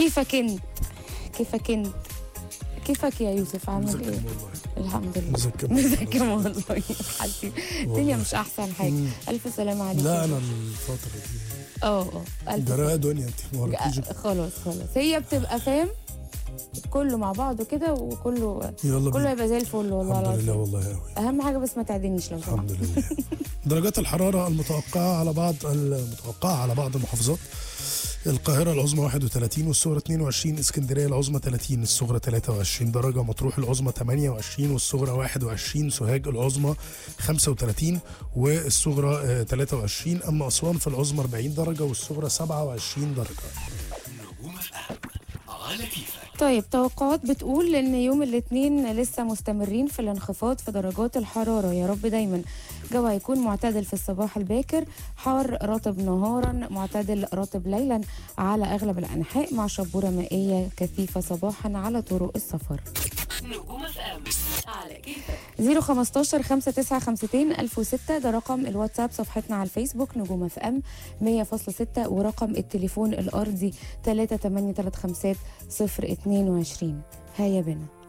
كيفك انت كيفك انت كيفك يا يوسف عامل مزكم ايه والله الحمد لله مزكم مزكم والله حسي الدنيا والله. مش احسن حاجه مم. الف سلامه عليك لا يا انا يوسف. الفترة دي اه اه الف جراء دنيا انت ما وراكيش خلاص خلاص هي بتبقى فاهم كله مع بعضه كده وكله يلا كله بينا يبقى زي الفل والله الحمد لله العظيم والله قوي اهم حاجه بس ما تعدنيش لو سمحت الحمد لله درجات الحرارة المتوقعة على بعض المتوقعة على بعض المحافظات القاهرة العظمى 31 والصغرى 22 اسكندرية العظمى 30 الصغرى 23 درجة مطروح العظمى 28 والصغرى 21 سوهاج العظمى 35 والصغرى آه، 23 أما أسوان في العظمى 40 درجة والصغرى 27 درجة نجوم اف ام على كيفك طيب توقعات بتقول ان يوم الاثنين لسه مستمرين في الانخفاض في درجات الحراره يا رب دايما جو هيكون معتدل في الصباح الباكر حار رطب نهارا معتدل رطب ليلا على اغلب الانحاء مع شبوره مائيه كثيفه صباحا على طرق السفر نجوم اف ام على كيفك 015 5952 1006 ده رقم الواتساب صفحتنا على الفيسبوك نجوم اف ام 100.6 ورقم التليفون الارضي 38350 022 هيا بنا